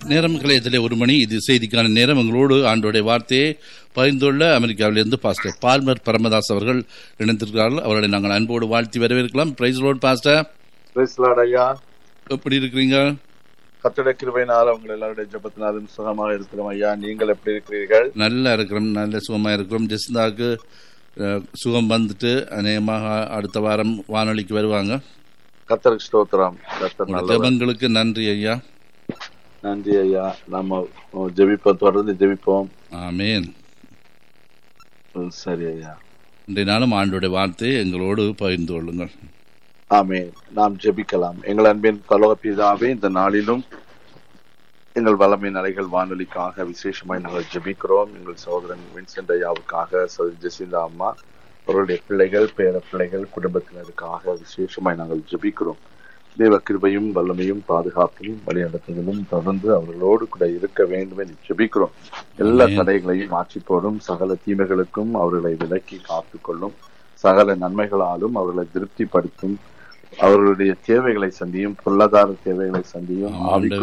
நேரம் கலையத்திலே ஒரு மணி இது செய்திக்கான நேரம் எங்களோடு ஆண்டோடைய வார்த்தையை பகிர்ந்துள்ள அமெரிக்காவிலிருந்து பாஸ்டர் பால்மர் பரமதாஸ் அவர்கள் இணைந்திருக்கிறார்கள் அவர்களை நாங்கள் அன்போடு வாழ்த்தி வரவேற்கலாம் praise lord pastor praise lord ஐயா எப்படி இருக்கிறீங்க கத்தோட கிருபையினால உங்கள் எல்லாருடைய ஜபத்தினாலும் சுகமாக இருக்கிறோம் ஐயா நீங்கள் எப்படி இருக்கிறீர்கள் நல்லா இருக்கிறோம் நல்ல சுகமாக இருக்கிறோம் ஜெஸ்தாக்கு அஹ், சுகம் வந்துட்டு அநேகமாக அடுத்த வாரம் வானொலிக்கு வருவாங்க கத்தருக்கு ஸ்தோத்திரம் கத்தர் உங்களுடைய நல்லவர் ஜெபங்களுக்கு நன்றி ஐயா நன்றி ஐயா நம்ம ஜெபிப்போம் தொடர்ந்து ஜெபிப்போம் ஆமேன் ம், சரி ஐயா இன்றைய நாளும் ஆண்டோடைய வார்த்தையை எங்களோடு பகிர்ந்து கொள்ளுங்கள் ஆமென் நாம் ஜெபிக்கலாம் எங்கள் அன்பின் பரலோக பிதாவே இந்த நாளிலும் எங்கள் வல்லமை நலைகள் வானொலிக்காக விசேஷமாய் நாங்கள் ஜெபிக்கிறோம் எங்கள் சகோதரன் வின்சென்ட் ஐயாவுக்காக சகோதரி ஜெசிந்தா அம்மா அவருடைய பிள்ளைகள் பேர பிள்ளைகள் குடும்பத்தினருக்காக விசேஷமாய் நாங்கள் ஜெபிக்கிறோம் தேவ கிருபையும் வல்லமையும் பாதுகாப்பும் வழிநடத்துதலும் தொடர்ந்து அவர்களோடு கூட இருக்க வேண்டும் என்று ஜெபிக்கிறோம் எல்லா ஆமென். தடைகளையும் மாற்றி போடும் சகல தீமைகளுக்கும் அவர்களை விலக்கி காத்துக்கொள்ளும் சகல நன்மைகளாலும் அவர்களை திருப்திப்படுத்தும் அவர்களுடைய தேவைகளை சந்தியும் பொருளாதார தேவைகளை சந்தியும் ஆமாம், ஆவிக்குரிய